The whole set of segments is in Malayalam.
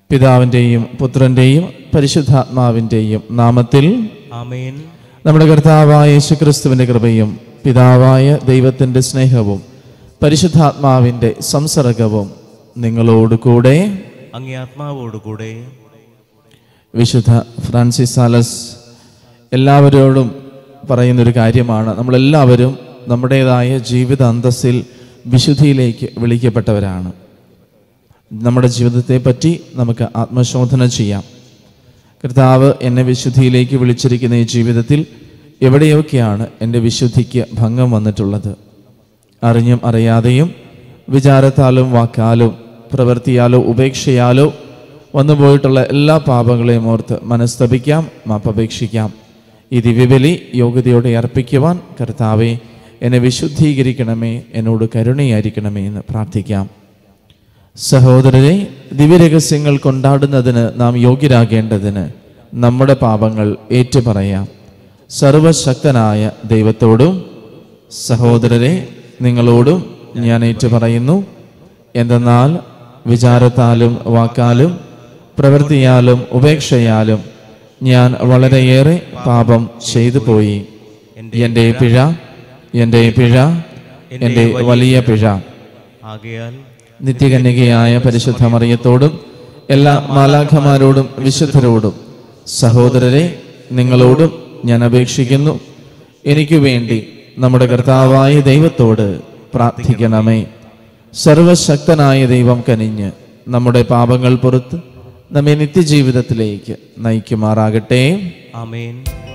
പിതാവിൻ്റെയും പുത്രൻ്റെയും പരിശുദ്ധാത്മാവിൻ്റെയും നാമത്തിൽ ആമേൻ നമ്മുടെ കർത്താവായ യേശുക്രിസ്തുവിൻ്റെ കൃപയും പിതാവായ ദൈവത്തിൻ്റെ സ്നേഹവും പരിശുദ്ധാത്മാവിൻ്റെ സംസർഗവും നിങ്ങളോട് കൂടെ അങ്ങേ ആത്മാവോടുകൂടെ വിശുദ്ധ ഫ്രാൻസിസ് സാലസ് എല്ലാവരോടും പറയുന്നൊരു കാര്യമാണ് നമ്മളെല്ലാവരും നമ്മുടേതായ ജീവിത അന്തസ്സിൽ വിശുദ്ധിയിലേക്ക് വിളിക്കപ്പെട്ടവരാണ് നമ്മുടെ ജീവിതത്തെ പറ്റി നമുക്ക് ആത്മശോധന ചെയ്യാം കർത്താവ് എന്നെ വിശുദ്ധിയിലേക്ക് വിളിച്ചിരിക്കുന്ന ഈ ജീവിതത്തിൽ എവിടെയൊക്കെയാണ് എൻ്റെ വിശുദ്ധിക്ക് ഭംഗം വന്നിട്ടുള്ളത് അറിഞ്ഞും അറിയാതെയും വിചാരത്താലും വാക്കാലും പ്രവൃത്തിയാലോ ഉപേക്ഷയാലോ വന്നുപോയിട്ടുള്ള എല്ലാ പാപങ്ങളെയും ഓർത്ത് മനസ്തപിക്കാം മാപ്പപേക്ഷിക്കാം ഈ ദിവ്യബലി യോഗ്യതയോടെ അർപ്പിക്കുവാൻ കർത്താവെ എന്നെ വിശുദ്ധീകരിക്കണമേ എന്നോട് കരുണയായിരിക്കണമേ എന്ന് പ്രാർത്ഥിക്കാം സഹോദരരെ ദിവ്യരഹസ്യങ്ങൾ കൊണ്ടാടുന്നതിന് നാം യോഗ്യരാകേണ്ടതിന് നമ്മുടെ പാപങ്ങൾ ഏറ്റുപറയാം സർവശക്തനായ ദൈവത്തോടും സഹോദരരെ നിങ്ങളോടും ഞാൻ ഏറ്റുപറയുന്നു എന്തെന്നാൽ വിചാരത്താലും വാക്കാലും പ്രവൃത്തിയാലും ഉപേക്ഷയാലും ഞാൻ വളരെയേറെ പാപം ചെയ്തു പോയി എൻ്റെ പിഴ എൻ്റെ പിഴ എൻ്റെ വലിയ പിഴ ആകയാൽ നിത്യകന്യകയായ പരിശുദ്ധ മറിയത്തോടും എല്ലാ മാലാഖമാരോടും വിശുദ്ധരോടും സഹോദരരെ നിങ്ങളോടും ഞാൻ അപേക്ഷിക്കുന്നു എനിക്ക് വേണ്ടി നമ്മുടെ കർത്താവായ ദൈവത്തോട് പ്രാർത്ഥിക്കണമേ സർവശക്തനായ ദൈവം കനിഞ്ഞ് നമ്മുടെ പാപങ്ങൾ പുറത്ത് നമ്മെ നിത്യജീവിതത്തിലേക്ക് നയിക്കുമാറാകട്ടെ ആമേൻ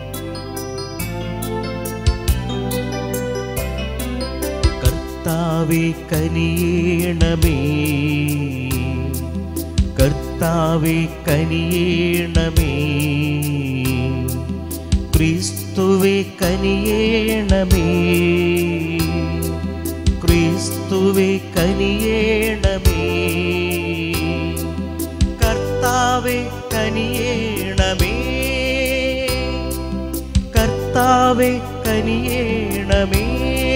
കർത്താവെ കനിയേണമേ കർത്താവെ കനിയേണമേ ക്രിസ്തുവെ കനിയേണമേ ക്രിസ്തുവെ കനിയേണമേ കർത്താവെ കനിയേണമേ കർത്താവെ കനിയേണമേ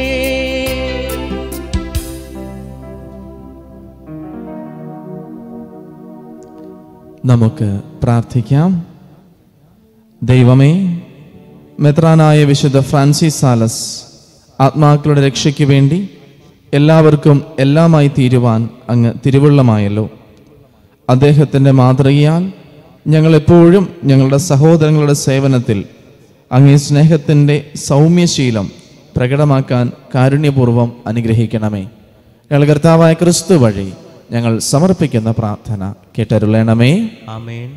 നമുക്ക് പ്രാർത്ഥിക്കാം ദൈവമേ മെത്രാനായ വിശുദ്ധ ഫ്രാൻസിസ് സാലസ് ആത്മാക്കളുടെ രക്ഷയ്ക്ക് വേണ്ടി എല്ലാവർക്കും എല്ലാമായി തീരുവാൻ അങ്ങ് തിരുവുള്ളമായല്ലോ അദ്ദേഹത്തിൻ്റെ മാതൃകയാൽ ഞങ്ങളെപ്പോഴും ഞങ്ങളുടെ സഹോദരങ്ങളുടെ സേവനത്തിൽ അങ്ങേ സ്നേഹത്തിൻ്റെ സൗമ്യശീലം പ്രകടമാക്കാൻ കാരുണ്യപൂർവ്വം അനുഗ്രഹിക്കണമേ ഞങ്ങൾ കർത്താവായ ക്രിസ്തു വഴി ഞങ്ങൾ സമർപ്പിക്കുന്ന പ്രാർത്ഥന കേട്ടരുളണമേ ആമേൻ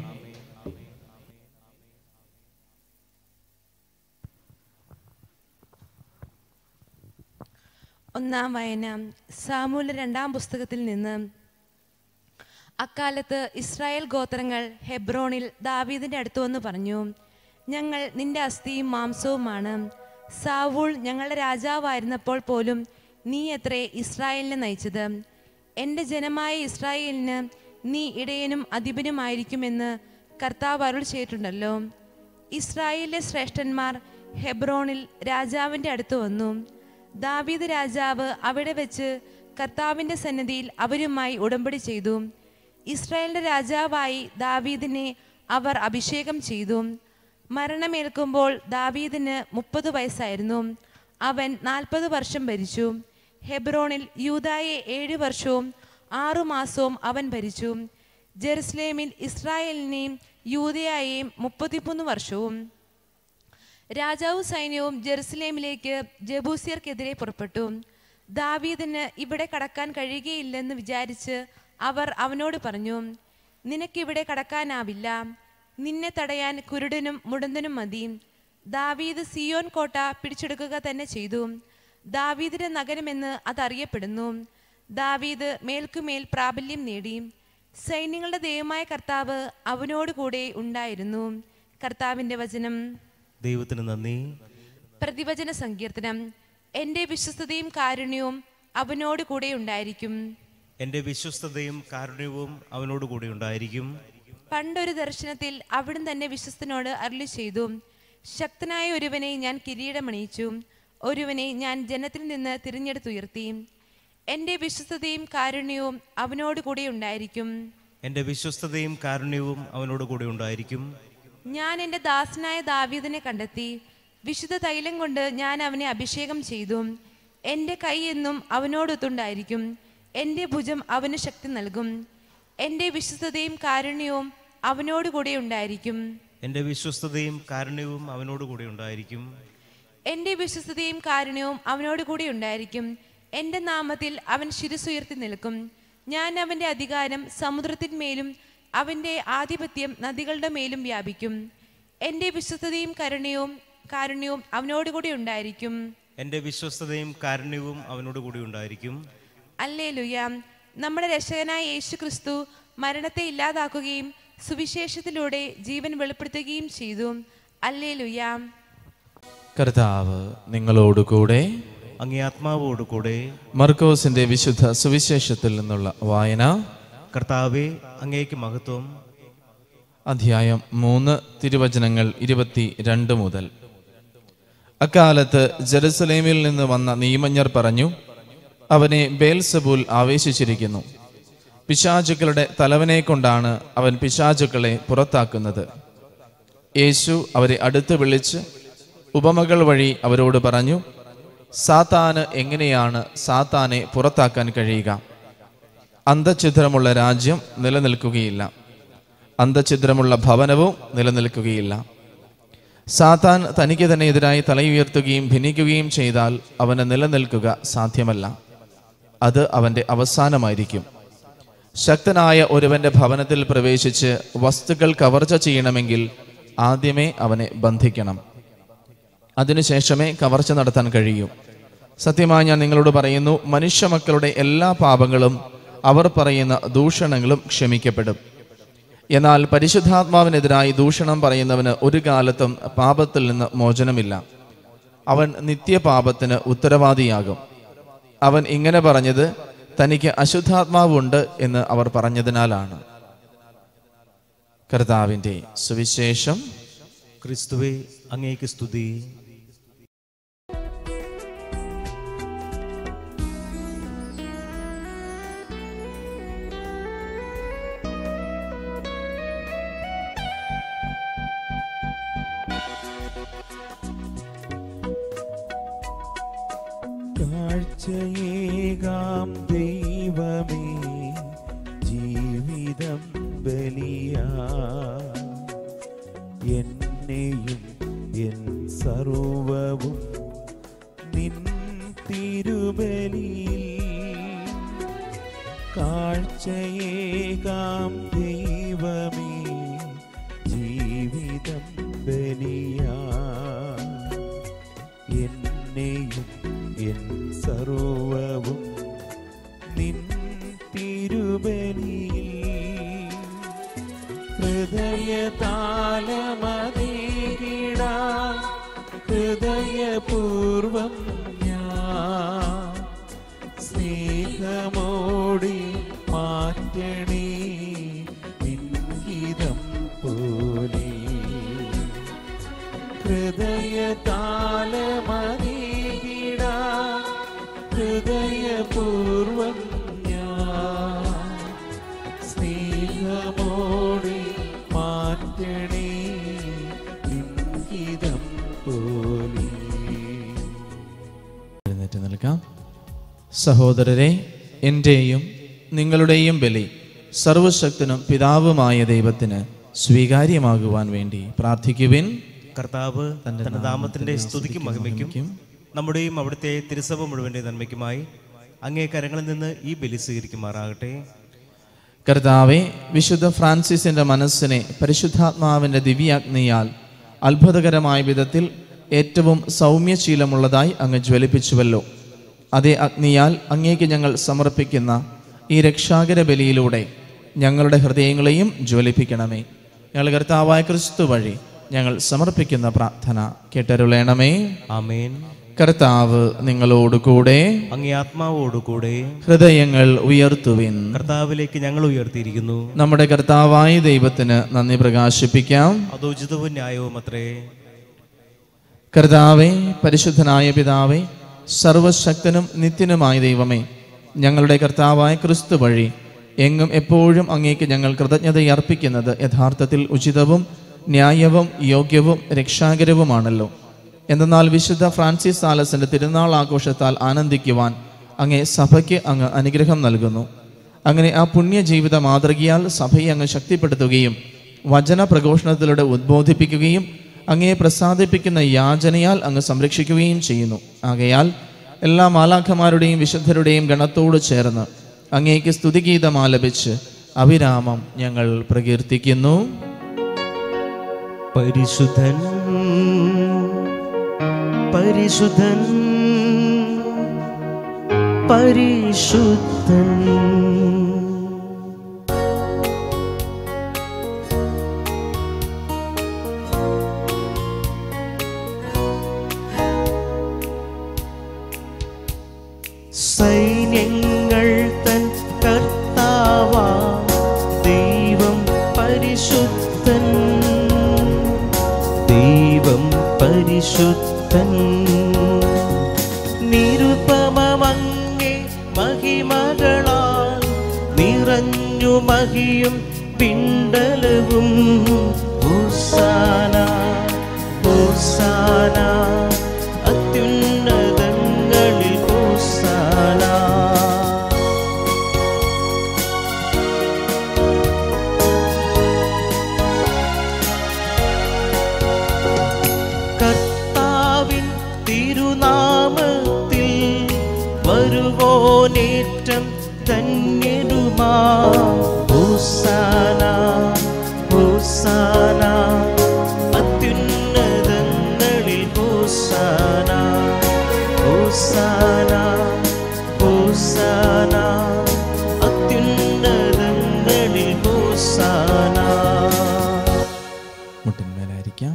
ഒന്നാം വായന സാമൂല രണ്ടാം പുസ്തകത്തിൽ നിന്ന് അക്കാലത്ത് ഇസ്രായേൽ ഗോത്രങ്ങൾ ഹെബ്രോണിൽ ദാവീദിന്റെ അടുത്ത് വന്ന് പറഞ്ഞു ഞങ്ങൾ നിന്റെ അസ്ഥിയും മാംസവുമാണ് സാവൂൾ ഞങ്ങളുടെ രാജാവായിരുന്നപ്പോൾ പോലും നീ എത്രേ ഇസ്രായേലിനെ നയിച്ചത് എൻ്റെ ജനമായ ഇസ്രായേലിന് നീ ഇടയനും അധിപനുമായിരിക്കുമെന്ന് കർത്താവ് അരുൾ ചെയ്തിട്ടുണ്ടല്ലോ ഇസ്രായേലിലെ ശ്രേഷ്ഠന്മാർ ഹെബ്രോണിൽ രാജാവിൻ്റെ അടുത്ത് വന്നു ദാവീദ് രാജാവ് അവിടെ വെച്ച് കർത്താവിൻ്റെ സന്നിധിയിൽ അവരുമായി ഉടമ്പടി ചെയ്തു ഇസ്രായേലിന്റെ രാജാവായി ദാവീദിനെ അവർ അഭിഷേകം ചെയ്തു മരണമേൽക്കുമ്പോൾ ദാവീദിന് മുപ്പത് വയസ്സായിരുന്നു അവൻ നാൽപ്പത് വർഷം ഭരിച്ചു ഹെബ്രോണിൽ യൂതായെ ഏഴ് വർഷവും ആറു മാസവും അവൻ ഭരിച്ചു ജെറുസലേമിൽ ഇസ്രായേലിനെയും യൂതയായെയും മുപ്പത്തിമൂന്ന് വർഷവും രാജാവും സൈന്യവും ജെറുസലേമിലേക്ക് ജബൂസിയർക്കെതിരെ പുറപ്പെട്ടു ദാവീദിന് ഇവിടെ കടക്കാൻ കഴിയുകയില്ലെന്ന് വിചാരിച്ച് അവർ അവനോട് പറഞ്ഞു നിനക്കിവിടെ കടക്കാനാവില്ല നിന്നെ തടയാൻ കുരുടനും മുടന്തനും മതി ദാവീദ് സിയോൻ കോട്ട പിടിച്ചെടുക്കുക തന്നെ ചെയ്തു ദാവീദിന്റെ നഗരമെന്ന് അതറിയപ്പെടുന്നു ദാവീദ് മേൽക്കുമേൽ പ്രാബല്യം നേടി സൈന്യങ്ങളുടെ ദൈവമായ കർത്താവ് അവനോട് കൂടെ ഉണ്ടായിരുന്നു കർത്താവിന്റെ വചനം ദൈവത്തിന് നന്ദി പ്രതിവചന സങ്കീർത്തനം എൻ്റെ വിശ്വസ്തതയും കാരുണ്യവും അവനോട് കൂടെ ഉണ്ടായിരിക്കും എൻ്റെ വിശ്വസ്തതയും കാരുണ്യവും അവനോട് കൂടെ ഉണ്ടായിരിക്കും പണ്ടൊരു ദർശനത്തിൽ അവിടുന്ന് തന്നെ വിശ്വസ്തനോട് അരുളി ചെയ്തു ശക്തനായ ഒരുവനെ ഞാൻ കിരീടമണിയിച്ചു ഒരുവനെ ഞാൻ ജനത്തിൽ നിന്ന് തിരഞ്ഞെടുത്തുയർത്തി എൻ്റെ വിശ്വസ്തതയും കാരുണ്യവും അവനോട് കൂടെ ഉണ്ടായിരിക്കും എൻ്റെ വിശ്വസ്തതയും കാരുണ്യവും അവനോട് കൂടെ ഉണ്ടായിരിക്കും ഞാൻ എൻ്റെ ദാസനായ ദാവീദിനെ കണ്ടെത്തി വിശുദ്ധ തൈലം കൊണ്ട് ഞാൻ അവനെ അഭിഷേകം ചെയ്തു എൻ്റെ കൈ എന്നും അവനോടൊത്തുണ്ടായിരിക്കും എൻ്റെ ഭുജം അവന് ശക്തി നൽകും എൻ്റെ വിശ്വസ്തതയും കാരുണ്യവും അവനോടുകൂടെ ഉണ്ടായിരിക്കും എൻ്റെ വിശ്വസ്തതയും കാരുണ്യവും അവനോട് കൂടെ ഉണ്ടായിരിക്കും എൻ്റെ വിശ്വസ്തതയും കാരുണ്യവും അവനോട് കൂടി ഉണ്ടായിരിക്കും എൻ്റെ നാമത്തിൽ അവൻ ശിരസുയർത്തി നിൽക്കും ഞാൻ അവൻ്റെ അധികാരം സമുദ്രത്തിന്മേലും അവൻ്റെ ആധിപത്യം നദികളുടെ മേലും വ്യാപിക്കും എൻ്റെ വിശ്വസ്തതയും കരുണയും കാരുണ്യവും അവനോട് കൂടി ഉണ്ടായിരിക്കും എൻ്റെ വിശ്വസ്തതയും കാരുണ്യവും അവനോട് കൂടെ ഉണ്ടായിരിക്കും അല്ലേ ലുയാം നമ്മുടെ രക്ഷകനായ യേശു ക്രിസ്തു മരണത്തെ ഇല്ലാതാക്കുകയും സുവിശേഷത്തിലൂടെ ജീവൻ വെളിപ്പെടുത്തുകയും ചെയ്തു അല്ലേ ലുയാം കർത്താവ് നിങ്ങളോടുകൂടെ അങ്ങേ ആത്മാവോട് കൂടെ മർക്കോസിന്റെ വിശുദ്ധ സുവിശേഷത്തിൽ നിന്നുള്ള വായന കർത്താവെ അങ്ങേക്ക് മഹത്വം അധ്യായം മൂന്ന് തിരുവചനങ്ങൾ ഇരുപത്തി രണ്ട് മുതൽ അക്കാലത്ത് ജെറുസലേമിൽ നിന്ന് വന്ന നിയമജ്ഞർ പറഞ്ഞു അവനെ ബേൽസബൂൽ ആവേശിച്ചിരിക്കുന്നു പിശാചുക്കളുടെ തലവനെ കൊണ്ടാണ് അവൻ പിശാചുക്കളെ പുറത്താക്കുന്നത് യേശു അവരെ അടുത്ത് വിളിച്ച് ഉപമകൾ വഴി അവരോട് പറഞ്ഞു സാത്താന് എങ്ങനെയാണ് സാത്താനെ പുറത്താക്കാൻ കഴിയുക അന്ധഛിദ്രമുള്ള രാജ്യം നിലനിൽക്കുകയില്ല അന്ധഛിദ്രമുള്ള ഭവനവും നിലനിൽക്കുകയില്ല സാത്താൻ തനിക്ക് തന്നെ എതിരായി തലയുയർത്തുകയും ഭിന്നിക്കുകയും ചെയ്താൽ അവന് നിലനിൽക്കുക സാധ്യമല്ല അത് അവന്റെ അവസാനമായിരിക്കും ശക്തനായ ഒരുവന്റെ ഭവനത്തിൽ പ്രവേശിച്ച് വസ്തുക്കൾ കവർച്ച ചെയ്യണമെങ്കിൽ ആദ്യമേ അവനെ ബന്ധിക്കണം അതിനുശേഷമേ കവർച്ച നടത്താൻ കഴിയൂ സത്യമായി ഞാൻ നിങ്ങളോട് പറയുന്നു മനുഷ്യ മക്കളുടെ എല്ലാ പാപങ്ങളും അവർ പറയുന്ന ദൂഷണങ്ങളും ക്ഷമിക്കപ്പെടും എന്നാൽ പരിശുദ്ധാത്മാവിനെതിരായി ദൂഷണം പറയുന്നവന് ഒരു കാലത്തും പാപത്തിൽ നിന്ന് മോചനമില്ല അവൻ നിത്യപാപത്തിന് ഉത്തരവാദിയാകും അവൻ ഇങ്ങനെ പറഞ്ഞത് തനിക്ക് അശുദ്ധാത്മാവുണ്ട് എന്ന് അവർ പറഞ്ഞതിനാലാണ് കർത്താവിൻ്റെ സുവിശേഷം ക്രിസ്തുവെ അങ്ങേക്ക് സ്തുതി കാഴ്ചയേകാം ദൈവമേ ജീവിതം ബലിയാ എന്നെയും എൻ സർവവും നിൻ തിരുബലിയിൽ കാഴ്ചയേകാം ദൈവമേ ജീവിതം ബലിയാ എന്നെയും എൻ സർവവും നിൻ തിരുബലിയിൽ ഹൃദയതാലമതീകിടാ ഹൃദയപൂർവം ഞാൻ സ്നേഹമോടി മാറ്റണേ നിൻഹിതം പോലെ ഹൃദയതാലമതീകിടാ ഹൃദയപൂർവം ഞാൻ സ്നേഹമോടെ മാറ്റണേ ലിംഗിതം പോലെ എഴുന്നേറ്റ് നിൽക്കാം സഹോദരരെ എൻ്റെയും നിങ്ങളുടെയും ബലി സർവശക്തനും പിതാവുമായ ദൈവത്തിന് സ്വീകാര്യമാകുവാൻ വേണ്ടി പ്രാർത്ഥിക്കുവിൻ കർത്താവ് തന്റെ നാമത്തിന്റെ സ്തുതിക്കും മഹിമയ്ക്കും നമ്മുടെയും അവിടുത്തെ തിരുസഭ മുഴുവന്റെ നന്മയ്ക്കുമായി അങ്ങേ കരങ്ങളിൽ നിന്ന് ഈ ബലി സ്വീകരിക്കുമാറാകട്ടെ കർത്താവെ വിശുദ്ധ ഫ്രാൻസിസിന്റെ മനസ്സിനെ പരിശുദ്ധാത്മാവിന്റെ ദിവ്യാഗ്നിയാൽ അത്ഭുതകരമായ വിധത്തിൽ ഏറ്റവും സൗമ്യശീലമുള്ളതായി അങ്ങ് ജ്വലിപ്പിച്ചുവല്ലോ അതേ അഗ്നിയാൽ അങ്ങേക്ക് ഞങ്ങൾ സമർപ്പിക്കുന്ന ഈ രക്ഷാകര ബലിയിലൂടെ ഞങ്ങളുടെ ഹൃദയങ്ങളെയും ജ്വലിപ്പിക്കണമേ ഞങ്ങൾ കർത്താവായ ക്രിസ്തു വഴി ഞങ്ങൾ സമർപ്പിക്കുന്ന പ്രാർത്ഥന കേട്ടരുളേണമേ ആമേൻ കർത്താവ് നിങ്ങളോടുകൂടെ അങ്ങേ ആത്മാവോടുകൂടെ ഹൃദയങ്ങൾ ഉയർത്തുവിൻ കർത്താവിലേക്ക് ഞങ്ങൾ ഉയർത്തിയിരിക്കുന്നു നമ്മുടെ കർത്താവായ ദൈവത്തിന് നന്ദി പ്രകാശിപ്പിക്കാം അത് ഉചിതവും ന്യായവും അത്രേ കർത്താവെ പരിശുദ്ധനായ പിതാവേ സർവശക്തനും നിത്യനുമായ ദൈവമേ ഞങ്ങളുടെ കർത്താവായ ക്രിസ്തു വഴി എങ്ങും എപ്പോഴും അങ്ങേക്ക് ഞങ്ങൾ കൃതജ്ഞതയർപ്പിക്കുന്നത് യഥാർത്ഥത്തിൽ ഉചിതവും ന്യായവും യോഗ്യവും രക്ഷാകരവുമാണല്ലോ എന്തെന്നാൽ വിശുദ്ധ ഫ്രാൻസിസ് സാലസിന്റെ തിരുനാൾ ആഘോഷത്താൽ ആനന്ദിക്കുവാൻ അങ്ങേ സഭയ്ക്ക് അങ്ങ് അനുഗ്രഹം നൽകുന്നു അങ്ങനെ ആ പുണ്യ ജീവിത മാതൃകയാൽ സഭയെ അങ്ങ് ശക്തിപ്പെടുത്തുകയും വചന പ്രഘോഷണത്തിലൂടെ ഉദ്ബോധിപ്പിക്കുകയും അങ്ങയെ പ്രസാദിപ്പിക്കുന്ന യാചനയാൽ അങ്ങ് സംരക്ഷിക്കുകയും ചെയ്യുന്നു ആകയാൽ എല്ലാ മാലാഖമാരുടെയും വിശുദ്ധരുടെയും ഗണത്തോട് ചേർന്ന് അങ്ങേക്ക് സ്തുതിഗീതം ആലപിച്ച് അവിരാമം ഞങ്ങൾ പ്രകീർത്തിക്കുന്നു പരിശുദ്ധൻ പരിശുദ്ധൻ പരിശുദ്ധൻ സൈന്യങ്ങൾ തൻ കർത്താവാ ദൈവം പരിശുദ്ധൻ ദൈവം പരിശുദ്ധൻ നിരുപമങ്ങേ മഹിമകളാൽ നിറഞ്ഞു മഹിയും പിണ്ടലവും ഹോസാന ഹോസാന അത്യുന്നതങ്ങളിൽ ഹോസാന കർത്താവിൻ തിരുനാമത്തിൽ വരുവോനേറ്റം ധന്യരുമാ ഹോസാന ഹോസാന അത്യുന്നതങ്ങളിൽ ഹോസാന ഹോസാന ഹോസാന അത്യുന്നതങ്ങളിൽ ഹോസാന മുട്ടിന്മേലായിരിക്കാം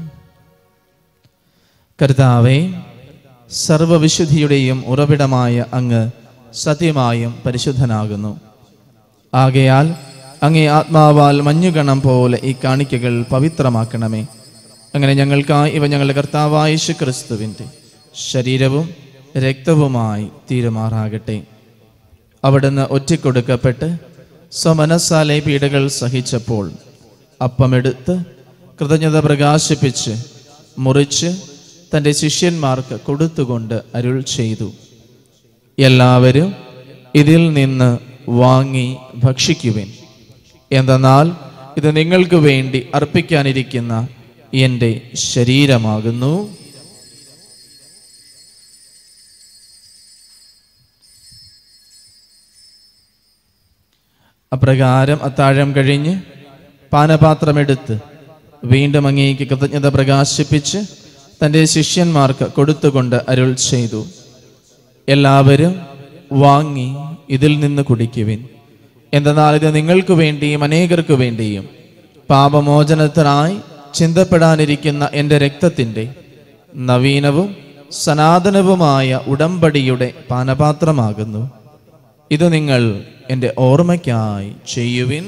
കർത്താവെ സർവവിശുദ്ധിയുടെയും ഉറവിടമായ അങ്ങ് സത്യമായും പരിശുദ്ധനാകുന്നു ആകയാൽ അങ്ങേ ആത്മാവാൽ മഞ്ഞുകണം പോലെ ഈ കാണിക്കകൾ പവിത്രമാക്കണമേ അങ്ങനെ ഞങ്ങൾക്കായി ഇവ ഞങ്ങളുടെ കർത്താവായ യേശു ക്രിസ്തുവിൻ്റെ ശരീരവും രക്തവുമായി തീരുമാറാകട്ടെ അവിടുന്ന് ഒറ്റിക്കൊടുക്കപ്പെട്ട് സ്വമനസ്സാലെ പീഡകൾ സഹിച്ചപ്പോൾ അപ്പമെടുത്ത് കൃതജ്ഞത പ്രകാശിപ്പിച്ച് മുറിച്ച് തൻ്റെ ശിഷ്യന്മാർക്ക് കൊടുത്തുകൊണ്ട് അരുൾ ചെയ്തു എല്ലാവരും ഇതിൽ നിന്ന് വാങ്ങി ഭക്ഷിക്കുവിൻ എന്തെന്നാൽ ഇത് നിങ്ങൾക്ക് വേണ്ടി അർപ്പിക്കാനിരിക്കുന്ന എൻ്റെ ശരീരമാകുന്നു അപ്രകാരം അത്താഴം കഴിഞ്ഞ് പാനപാത്രമെടുത്ത് വീണ്ടും അങ്ങേക്ക് കൃതജ്ഞത പ്രകാശിപ്പിച്ച് തൻ്റെ ശിഷ്യന്മാർക്ക് കൊടുത്തുകൊണ്ട് അരുൾ ചെയ്തു എല്ലാവരും വാങ്ങി ഇതിൽ നിന്ന് കുടിക്കുവിൻ എന്തെന്നാൽ ഇത് നിങ്ങൾക്ക് വേണ്ടിയും അനേകർക്ക് വേണ്ടിയും പാപമോചനത്തിനായി ചിന്തപ്പെടാനിരിക്കുന്ന എൻ്റെ രക്തത്തിൻ്റെ നവീനവും സനാതനവുമായ ഉടമ്പടിയുടെ പാനപാത്രമാകുന്നു ഇത് നിങ്ങൾ എൻ്റെ ഓർമ്മയ്ക്കായി ചെയ്യുവിൻ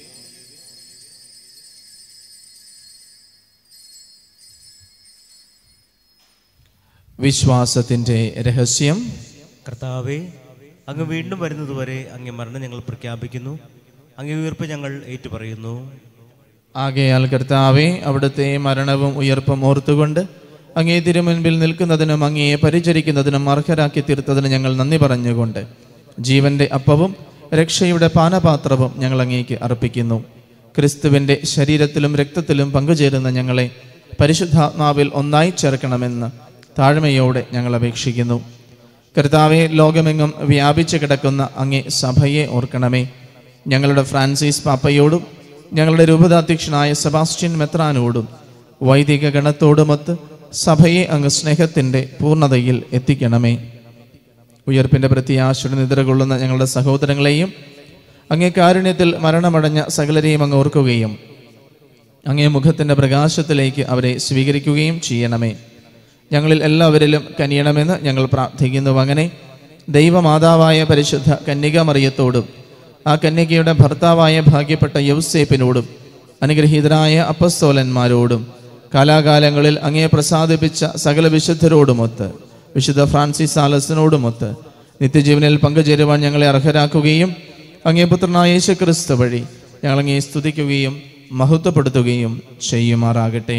വിശ്വാസത്തിൻ്റെ രഹസ്യം കർത്താവെ അങ്ങ് വീണ്ടും വരുന്നതുവരെ അങ്ങേ മരണം ഞങ്ങൾ പ്രഖ്യാപിക്കുന്നു അങ്ങേ ഉയർപ്പ് ഞങ്ങൾ ഏറ്റുപറയുന്നു ആകയാൽ കർത്താവെ അവിടുത്തെ മരണവും ഉയർപ്പും ഓർത്തുകൊണ്ട് അങ്ങേ തിരുമുൻപിൽ നിൽക്കുന്നതിനും അങ്ങയെ പരിചരിക്കുന്നതിനും അർഹരാക്കി തീർത്തതിന് ഞങ്ങൾ നന്ദി പറഞ്ഞുകൊണ്ട് ജീവന്റെ അപ്പവും രക്ഷയുടെ പാനപാത്രവും ഞങ്ങൾ അങ്ങേക്ക് അർപ്പിക്കുന്നു ക്രിസ്തുവിന്റെ ശരീരത്തിലും രക്തത്തിലും പങ്കുചേരുന്ന ഞങ്ങളെ പരിശുദ്ധാത്മാവിൽ ഒന്നായി ചേർക്കണമെന്ന് താഴ്മയോടെ ഞങ്ങൾ അപേക്ഷിക്കുന്നു കർത്താവെ ലോകമെങ്ങും വ്യാപിച്ചു കിടക്കുന്ന അങ്ങേ സഭയെ ഓർക്കണമേ ഞങ്ങളുടെ ഫ്രാൻസിസ് പാപ്പയോടും ഞങ്ങളുടെ രൂപതാധ്യക്ഷനായ സെബാസ്റ്റ്യൻ മെത്രാനോടും വൈദിക ഗണത്തോടുമൊത്ത് സഭയെ അങ്ങ് സ്നേഹത്തിൻ്റെ പൂർണ്ണതയിൽ എത്തിക്കണമേ ഉയർപ്പിൻ്റെ പ്രത്യാശയുടെ നിദ്രകൊള്ളുന്ന ഞങ്ങളുടെ സഹോദരങ്ങളെയും അങ്ങേ കാരുണ്യത്തിൽ മരണമടഞ്ഞ സകലരെയും അങ്ങ് ഓർക്കുകയും അങ്ങേ മുഖത്തിൻ്റെ പ്രകാശത്തിലേക്ക് അവരെ സ്വീകരിക്കുകയും ചെയ്യണമേ ഞങ്ങളിൽ എല്ലാവരിലും കനിയണമെന്ന് ഞങ്ങൾ പ്രാർത്ഥിക്കുന്നു അങ്ങനെ ദൈവമാതാവായ പരിശുദ്ധ കന്യകാമറിയത്തോടും ആ കന്യകയുടെ ഭർത്താവായ ഭാഗ്യപ്പെട്ട യൗസേപ്പിനോടും അനുഗ്രഹീതരായ അപ്പസ്തോലന്മാരോടും കാലാകാലങ്ങളിൽ അങ്ങേ പ്രസാദിപ്പിച്ച സകല വിശുദ്ധരോടുമൊത്ത് വിശുദ്ധ ഫ്രാൻസിസ് സാലസിനോടുമൊത്ത് നിത്യജീവനിൽ പങ്കുചേരുവാൻ ഞങ്ങളെ അർഹരാക്കുകയും അങ്ങേ പുത്രനായ യേശു ക്രിസ്തു വഴി ഞങ്ങൾ അങ്ങേ സ്തുതിക്കുകയും മഹത്വപ്പെടുത്തുകയും ചെയ്യുമാറാകട്ടെ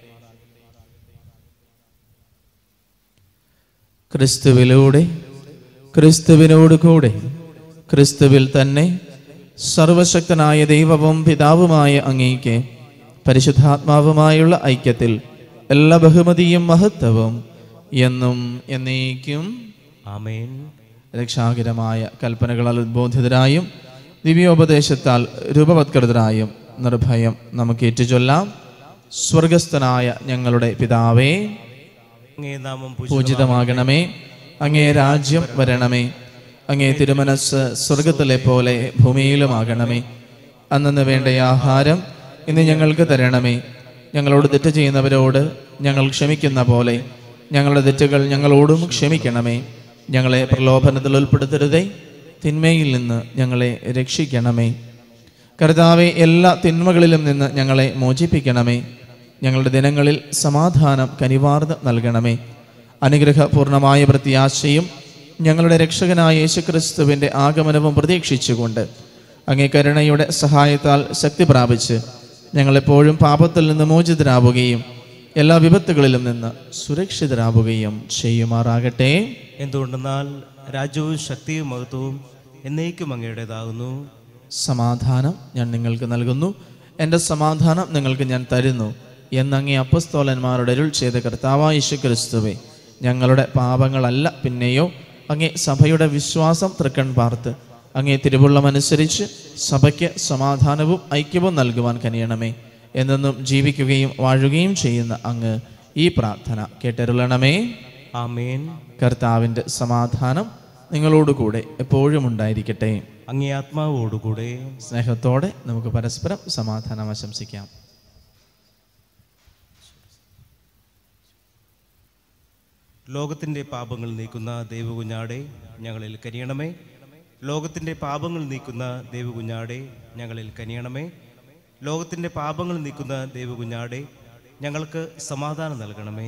ക്രിസ്തുവിലൂടെ ക്രിസ്തുവിനോട് കൂടെ ക്രിസ്തുവിൽ തന്നെ സർവശക്തനായ ദൈവവും പിതാവുമായ അങ്ങേക്ക് പരിശുദ്ധാത്മാവുമായുള്ള ഐക്യത്തിൽ എല്ലാ ബഹുമതിയും മഹത്വവും എന്നും എന്നേക്കും ആമേൻ രക്ഷാകരമായ കൽപ്പനകളാൽ ഉദ്ബോധിതരായും ദിവ്യോപദേശത്താൽ രൂപവത്കൃതരായും നിർഭയം നമുക്ക് ഏറ്റുചൊല്ലാം സ്വർഗസ്ഥനായ ഞങ്ങളുടെ പിതാവേ അങ്ങേ നാമം പൂജിതമാകണമേ അങ്ങേ രാജ്യം വരണമേ അങ്ങേ തിരുമനസ് സ്വർഗത്തിലെ പോലെ ഭൂമിയിലുമാകണമേ അന്നു വേണ്ട ആഹാരം ഇന്ന് ഞങ്ങൾക്ക് തരണമേ ഞങ്ങളോട് തെറ്റ് ചെയ്യുന്നവരോട് ഞങ്ങൾ ക്ഷമിക്കുന്ന പോലെ ഞങ്ങളുടെ തെറ്റുകൾ ഞങ്ങളോടും ക്ഷമിക്കണമേ ഞങ്ങളെ പ്രലോഭനത്തിൽ ഉൾപ്പെടുത്തരുതേ തിന്മയിൽ നിന്ന് ഞങ്ങളെ രക്ഷിക്കണമേ കർത്താവെ എല്ലാ തിന്മകളിലും നിന്ന് ഞങ്ങളെ മോചിപ്പിക്കണമേ ഞങ്ങളുടെ ദിനങ്ങളിൽ സമാധാനം കനിവാർന്ന് നൽകണമേ അനുഗ്രഹപൂർണമായ പ്രത്യാശയും ഞങ്ങളുടെ രക്ഷകനായ യേശുക്രിസ്തുവിൻ്റെ ആഗമനവും പ്രതീക്ഷിച്ചുകൊണ്ട് അങ്ങേ കരുണയുടെ സഹായത്താൽ ശക്തി പ്രാപിച്ച് ഞങ്ങളെപ്പോഴും പാപത്തിൽ നിന്ന് മോചിതരാവുകയും എല്ലാ വിപത്തുകളിലും നിന്ന് സുരക്ഷിതരാവുകയും ചെയ്യുമാറാകട്ടെ എന്തുകൊണ്ടെന്നാൽ രാജ്യവും ശക്തിയും മഹത്വവും എന്നേക്കും അങ്ങയുടേതാകുന്നു സമാധാനം ഞാൻ നിങ്ങൾക്ക് നൽകുന്നു എൻ്റെ സമാധാനം നിങ്ങൾക്ക് ഞാൻ തരുന്നു എന്നങ്ങേ അപ്പസ്തോലന്മാരുടെ അരുൾ ചെയ്ത കർത്താവായ യേശു ക്രിസ്തുവേ ഞങ്ങളുടെ പാപങ്ങളല്ല പിന്നെയോ അങ്ങേ സഭയുടെ വിശ്വാസം തൃക്കൺ പാർത്ത് അങ്ങേ തിരുവുള്ളമനുസരിച്ച് സഭയ്ക്ക് സമാധാനവും ഐക്യവും നൽകുവാൻ കനിയണമേ എന്നെന്നും ജീവിക്കുകയും വാഴുകയും ചെയ്യുന്ന അങ്ങ് ഈ പ്രാർത്ഥന കേട്ടരുളണമേ ആമേൻ കർത്താവിൻ്റെ സമാധാനം നിങ്ങളോടുകൂടെ എപ്പോഴും ഉണ്ടായിരിക്കട്ടെ അങ്ങേ ആത്മാവോടുകൂടെ സ്നേഹത്തോടെ നമുക്ക് പരസ്പരം സമാധാനം ആശംസിക്കാം ലോകത്തിൻ്റെ പാപങ്ങൾ നീക്കുന്ന ദൈവകുഞ്ഞാടെ ഞങ്ങളിൽ കനിയണമേ ലോകത്തിൻ്റെ പാപങ്ങൾ നീക്കുന്ന ദൈവകുഞ്ഞാടെ ഞങ്ങളിൽ കനിയണമേ ലോകത്തിൻ്റെ പാപങ്ങൾ നീക്കുന്ന ദൈവകുഞ്ഞാടെ ഞങ്ങൾക്ക് സമാധാനം നൽകണമേ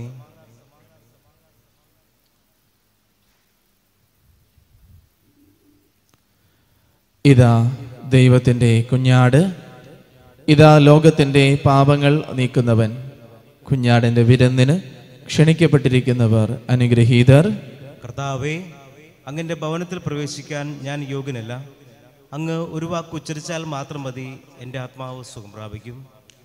ഇതാ ദൈവത്തിൻ്റെ കുഞ്ഞാട് ഇതാ ലോകത്തിൻ്റെ പാപങ്ങൾ നീക്കുന്നവൻ കുഞ്ഞാടിൻ്റെ വിരുന്നിന് ക്ഷണിക്കപ്പെട്ടിരിക്കുന്നവർ അനുഗ്രഹീതർ കർത്താവേ അങ്ങൻ്റെ ഭവനത്തിൽ പ്രവേശിക്കാൻ ഞാൻ യോഗ്യനല്ല അങ്ങ് ഒരു വാക്ക് ഉച്ചരിച്ചാൽ മാത്രം മതി എൻ്റെ ആത്മാവ് സുഖം പ്രാപിക്കും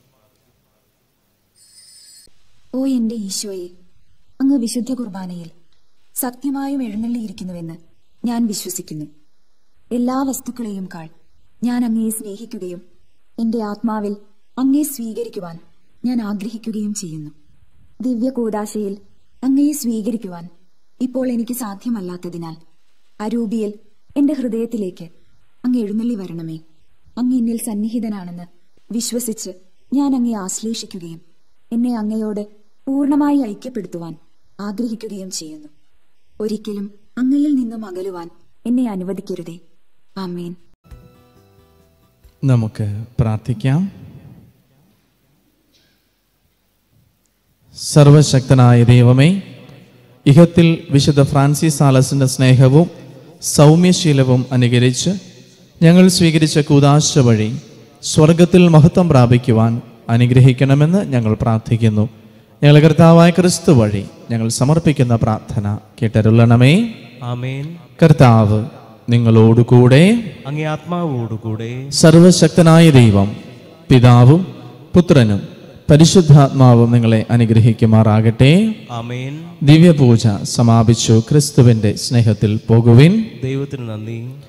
ഓ എന്റെ ഈശോയെ അങ്ങ് വിശുദ്ധ കുർബാനയിൽ സത്യമായും എഴുന്നള്ളിയിരിക്കുന്നുവെന്ന് ഞാൻ വിശ്വസിക്കുന്നു എല്ലാ വസ്തുക്കളെയും കാൾ ഞാൻ അങ്ങയെ സ്നേഹിക്കുകയും എന്റെ ആത്മാവിൽ അങ്ങയെ സ്വീകരിക്കുവാൻ ഞാൻ ആഗ്രഹിക്കുകയും ചെയ്യുന്നു ദിവ്യ കൂടാശയിൽ അങ്ങയെ സ്വീകരിക്കുവാൻ ഇപ്പോൾ എനിക്ക് സാധ്യമല്ലാത്തതിനാൽ അരൂപിയിൽ എന്റെ ഹൃദയത്തിലേക്ക് അങ്ങ് എഴുന്നള്ളി വരണമേ അങ്ങ് എന്നിൽ സന്നിഹിതനാണെന്ന് വിശ്വസിച്ച് ഞാൻ അങ്ങയെ ആശ്ലേഷിക്കുകയും എന്നെ അങ്ങയോട് പൂർണ്ണമായി ഐക്യപ്പെടുത്തുവാൻ ആഗ്രഹിക്കുകയും ചെയ്യുന്നു ഒരിക്കലും അങ്ങയിൽ നിന്നും അകലുവാൻ എന്നെ അനുവദിക്കരുതേ ആമേൻ നമുക്ക് പ്രാർത്ഥിക്കാം സർവശക്തനായ ദൈവമേ ഇഹത്തിൽ വിശുദ്ധ ഫ്രാൻസിസ് സാലസിന്റെ സ്നേഹവും സൗമ്യശീലവും അനുകരിച്ച് ഞങ്ങൾ സ്വീകരിച്ച കൂതാശ വഴി സ്വർഗത്തിൽ മഹത്വം പ്രാപിക്കുവാൻ അനുഗ്രഹിക്കണമെന്ന് ഞങ്ങൾ പ്രാർത്ഥിക്കുന്നു ഞങ്ങൾ കർത്താവായ ക്രിസ്തു വഴി ഞങ്ങൾ സമർപ്പിക്കുന്ന പ്രാർത്ഥന കേട്ടരുള്ളണമേ ആമേൻ കർത്താവ് നിങ്ങളോടുകൂടെ അങ്ങേ ആത്മാവോടുകൂടെ സർവശക്തനായ ദൈവം പിതാവും പുത്രനും പരിശുദ്ധാത്മാവും നിങ്ങളെ അനുഗ്രഹിക്കുമാറാകട്ടെ ആമേൻ ദിവ്യപൂജ സമാപിച്ചു ക്രിസ്തുവിന്റെ സ്നേഹത്തിൽ പോകുവിൻ ദൈവത്തിന് നന്ദി